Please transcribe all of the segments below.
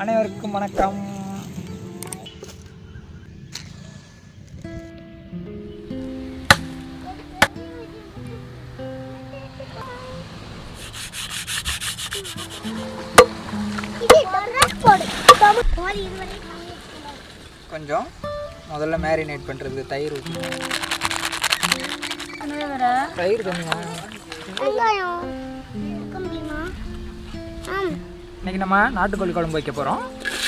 அனைவருக்கும் வணக்கம் கொஞ்சம் முதல்ல மேரினேட் பண்ணுறது தயிர் ஊற்றி தயிர் கொஞ்சம் இன்னைக்கு நம்ம நாட்டுக்கோழி குழம்பு வைக்க போகிறோம்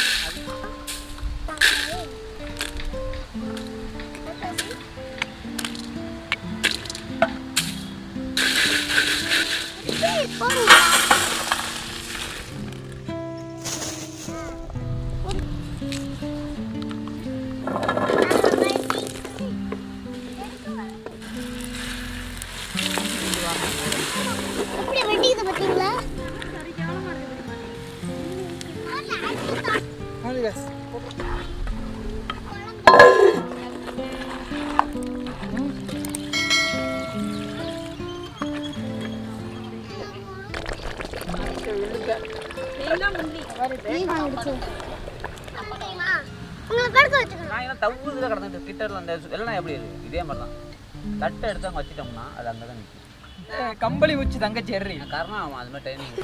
எப்படி வெட்டிக்குது பார்த்தீங்களா உங்களை படுக்க வச்சுக்கணும் நான் என்ன தவுதுல கிடந்துட்டு கிட்டரில் அந்த எல்லாம் எப்படி இருக்கு இதே மாதிரி தான் தட்டை எடுத்து அங்கே வச்சிட்டோம்னா அது அங்கே தான் நிற்கும் அஹ் கம்பளி வச்சு தங்கச்சி எறி காரணம் அவன் அது மாதிரி டைமிங்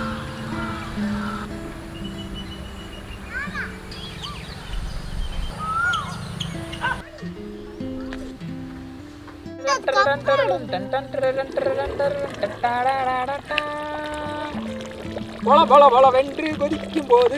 போல போல போல வென்று கொதிக்கும் போது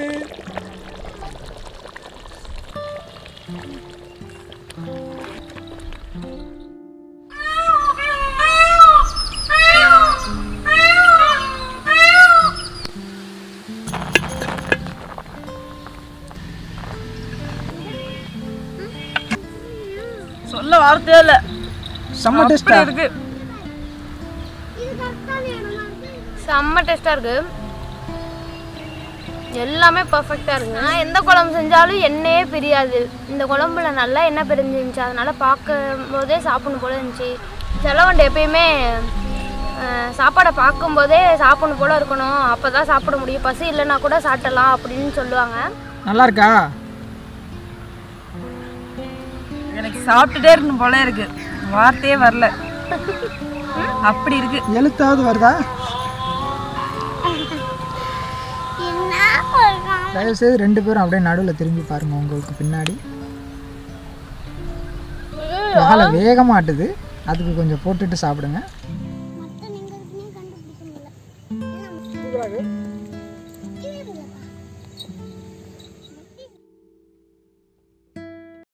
சொல்ல வார்த்தையே இல்லை செம்ம டேஸ்டா இருக்கு இது கரெக்டான இடமா இருக்கு செம்ம டேஸ்ட்டாக இருக்குது எல்லாமே பர்ஃபெக்டாக இருக்குது ஆனால் எந்த குழம்பு செஞ்சாலும் எண்ணெயே பிரியாது இந்த குழம்புல நல்லா எண்ணெய் பிரிஞ்சிருந்துச்சு அதனால் பார்க்கும் போதே சாப்பிடணும் போல இருந்துச்சு செலவண்டு எப்பயுமே அஹ், சாப்பாடை பார்க்கும்போதே சாப்பிடணும் போல இருக்கணும் அப்போ தான் சாப்பிட முடியும் பசி இல்லைன்னா கூட சாப்பிடலாம் அப்படின்னு சொல்லுவாங்க நல்லா இருக்கா எனக்கு சாப்பிட்டுட்டே இருக்கணும் போல இருக்கு வார்த்தையே வரல அப்படி இருக்கு எழுத்தாவது வருதா என்ன சொல்றான் தயவு செய்து ரெண்டு பேரும் அப்படியே நடுவில் திரும்பி பாருங்க உங்களுக்கு பின்னாடி வாழை வேகமாட்டுது அதுக்கு கொஞ்சம் போட்டுட்டு சாப்பிடுங்க